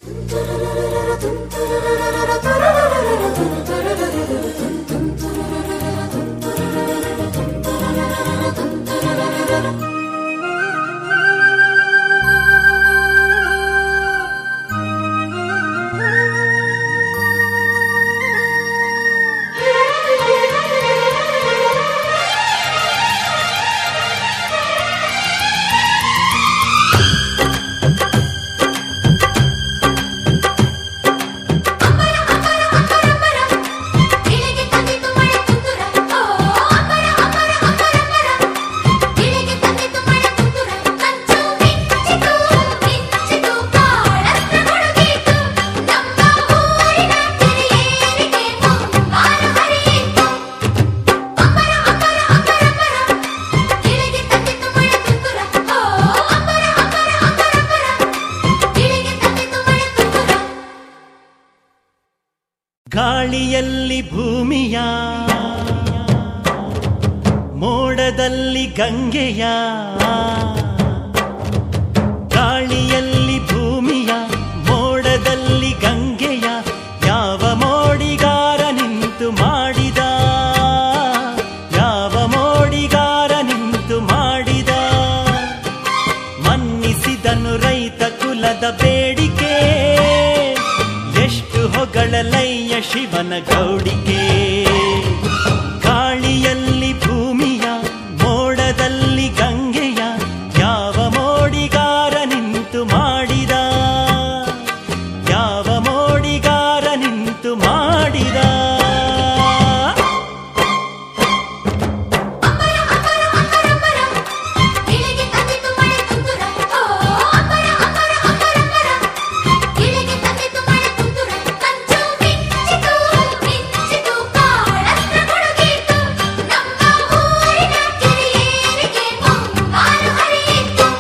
ಇಳಿಗೆ ತಂದಿತು ಮಳೆ ತುಂತುರ ಓ ಅಮರ ಅಮರ ಅಮರ ಅಮರ ಇಳಿಗೆ ತಂದಿತು ಮಳೆ ತುಂತುರ ಕಂಚು ಮಿಂಚಿತು ಮಿಂಚಿತು ಕಾಳಸ್ತ್ರ ಹುಡುಗಿತು ನಮ್ಮ ಊರಿನ ಕೆರೆಯೇರಿಗೆ ಮುಂಗಾರು ಹರಿಯಿತು ಅಮರ ಅಮರ ಅಮರ ಅಮರ ಇಳಿಗೆ ತಂದಿತು ಮಳೆ ತುಂತುರ ಓ ಅಮರ ಅಮರ ಅಮರ ಅಮರ ಇಳಿಗೆ ತಂದಿತು ಮಳೆ ತುಂತುರ ಗಾಳಿಯಲ್ಲಿ ಭೂಮಿಯ ಮೋಡದಲ್ಲಿ ಗಂಗೆಯ ಗಾಳಿಯಲ್ಲಿ ಭೂಮಿಯ ಮೋಡದಲ್ಲಿ ಗಂಗೆಯ ಯಾವ ಮೋಡಿಗಾರ ನಿಂತು ಮಾಡಿದ ಯಾವ ಮೋಡಿಗಾರ ನಿಂತು ಮಾಡಿದ ಮನ್ನಿಸಿದನು ರೈತ ಕುಲದ ಬೇಡಿಕೆ ಎಷ್ಟು ಹೊಗಳಲಯ್ಯ ಶಿವನ ಗೌಡಿಕೆ ಗಾಳಿಯಲ್ಲಿ ಭೂಮಿಯ ಮೋಡದಲ್ಲಿ ಗಂಗೆಯ ಯಾವ ಮೋಡಿಗಾರ ನಿಂತು ಮಾಡಿದ ಯಾವ ಮೋಡಿಗಾರ ನಿಂತು ಮಾಡಿದ ಅಮರ ಅಮರ ಅಮರ ಅಮರ ಇಳಿಗೆ ತಂದಿತು ಮಳೆ ತುಂತುರ ಓ ಅಮರ ಅಮರ ಅಮರ ಅಮರ ಇಳಿಗೆ ತಂದಿತು ಮಳೆ ತುಂತುರ ಕಂಚು ಮಿಂಚಿತು ಮಿಂಚಿತು ಕಾಳಸ್ತ್ರ ಹುಡುಗಿತು ನಮ್ಮ ಊರಿನ ಕೆರೆಯೇರಿಗೆ ಮುಂಗಾರು ಹರಿಯಿತು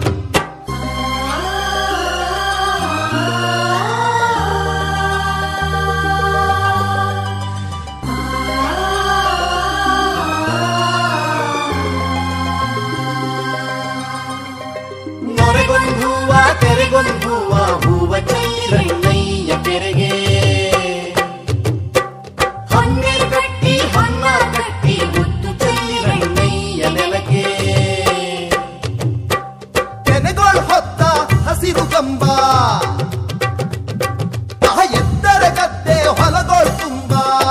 ನೊರೆಗೊಂದು ಹೂವ ತೆರೆಗೊಂದು ಹೂವ ಹೂವ ಚೈರಣ್ಣಯ್ಯ ಕೆರೆಗೆ ಹೊನ್ನೇರು ಕಟ್ಟಿ ಹೊನ್ನ ಕಟ್ಟಿ ಮುತ್ತು ಚೈರಣ್ಣಯ್ಯ ನೆಲಕ್ಕೆ ಕೆನೆಗೋಳ್ ಹೊತ್ತ ಹಸಿರು ಕಂಬ ಆಹ ಎತ್ತರ ಗದ್ದೆ ಹೊಲಗೋಳ್ ತುಂಬ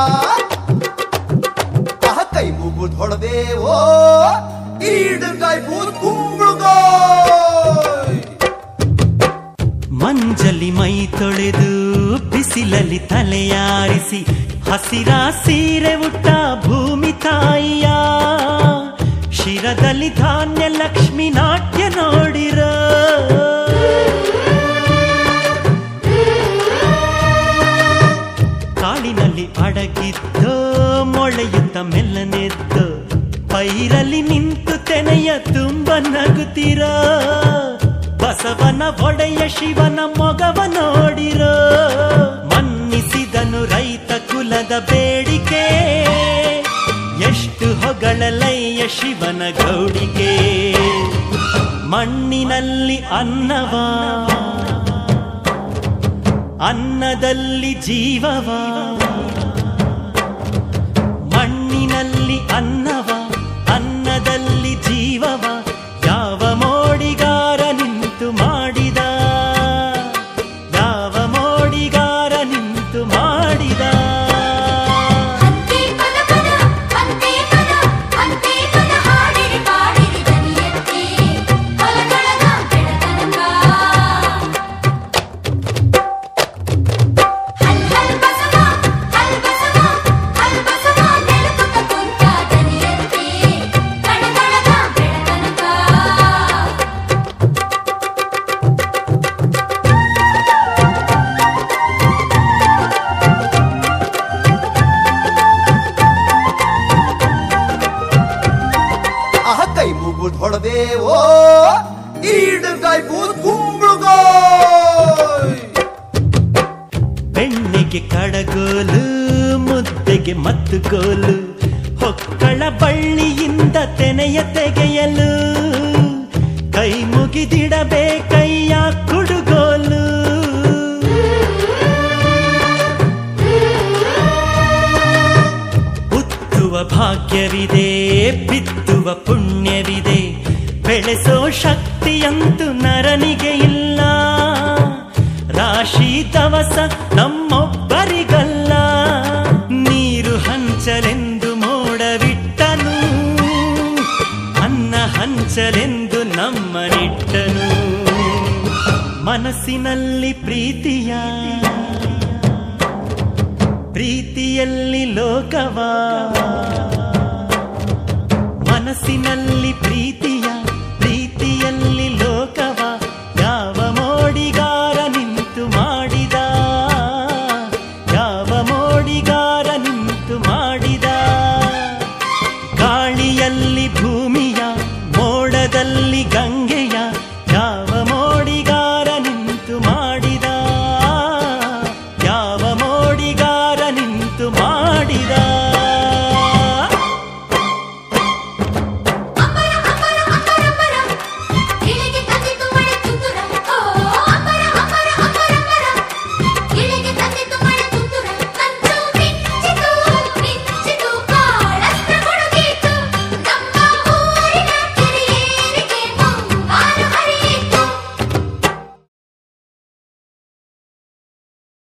ಆಹ ಕೈ ಮುಗುದ್ ಹೊಡೆದೇವೋ ಈಡುಗಾಯ್ ಬೂದ್ ಕುಂಬಳುಗೋಯ್ ಮಂಜಲಿ ಮೈ ತೊಳೆದು ಬಿಸಿಲಲ್ಲಿ ತಲೆಯಾರಿಸಿ ಹಸಿರ ಸೀರೆ ಉಟ್ಟ ಭೂಮಿ ತಾಯಿಯ ಶಿರದಲ್ಲಿ ಧಾನ್ಯ ಲಕ್ಷ್ಮಿ ನಾಟ್ಯ ನೋಡಿರ ಕಾಳಿನಲ್ಲಿ ಅಡಗಿದ್ದೋ ಮೊಳೆಯುತ್ತ ಮೆಲ್ಲನೆದ್ದು ಪೈರಲ್ಲಿ ನಿಂತು ತೆನೆಯ ತುಂಬ ನಗುತ್ತೀರ ಬಸವನ ಒಡೆಯ ಶಿವನ ಮೊಗವ ನೋಡಿರ ಮನ್ನಿಸಿದನು ರೈತ ಕುಲದ ಬೇಡಿಕೆ ಎಷ್ಟು ಹೊಗಳಲಯ್ಯ ಶಿವನ ಗೌಡಿಗೆ ಮಣ್ಣಿನಲ್ಲಿ ಅನ್ನವ ಅನ್ನದಲ್ಲಿ ಜೀವವ ಮಣ್ಣಿನಲ್ಲಿ ಅನ್ನವ ಅನ್ನದಲ್ಲಿ ಜೀವವ ಯಾವ ಮೋಡಿಗಾರ ನಿಂತು ಮಾಡಿದ ಯಾವ ಮೋಡಿಗಾರ ನಿಂತು ಮಾಡಿದ ಅಂತೆ ಪದ ಪದ ಅಂತೆ ಪದ ಅಂತೆ ಪದ ಹಾಡಿರಿ ಪಾಡಿರಿ ದನಿಯತ್ತೆ ಹೊಲದೊಳಗ ಬೆಳತನಕ ಹಲ್ ಹಲ್ ಬಸವ ಹಲ್ ಬಸವ ಹಲ್ ಬಸವ ನೆಲಕುತ್ತ ಕುಂತ ದನಿಯತ್ತೆ ಕಣದೊಳಗ ಬೆಳತನಕ ಆಹ ಕೈ ಮುಗುದ್ ಹೊಡೆದೇವೋ ಈಡುಗಾಯ್ ಬೂದ್ ಕುಂಬಳುಗೋಯ್ ಬೆಣ್ಣೆಗೆ ಕಡಗೋಲು ಮುದ್ದೆಗೆ ಮತ್ತು ಗೋಲು ಹೊಕ್ಕಳ ಬಳ್ಳಿಯಿಂದ ತೆನೆಯ ತೆಗೆಯಲು ಕೈ ಮುಗಿದಿಡಬೇಕಯ್ಯ ಕುಡುಗೋಲು ಭಾಗ್ಯವಿದೆ ಬಿತ್ತುವ ಪುಣ್ಯವಿದೆ ಬೆಳೆಸೋ ಶಕ್ತಿಯಂತೂ ನರನಿಗೆ ಇಲ್ಲ ರಾಶಿ ದವಸ ನಮ್ಮೊಬ್ಬರಿಗಲ್ಲ ನೀರು ಹಂಚಲೆಂದು ಮೋಡವಿಟ್ಟನು ಅನ್ನ ಹಂಚಲೆಂದು ನಮ್ಮ ನಿಟ್ಟನು ಮನಸ್ಸಿನಲ್ಲಿ ಪ್ರೀತಿಯ ಪ್ರೀತಿಯಲ್ಲಿ ಲೋಕವ ಮನಸ್ಸಿನಲ್ಲಿ ಪ್ರೀತಿಯ ಪ್ರೀತಿಯಲ್ಲಿ ಲೋಕವ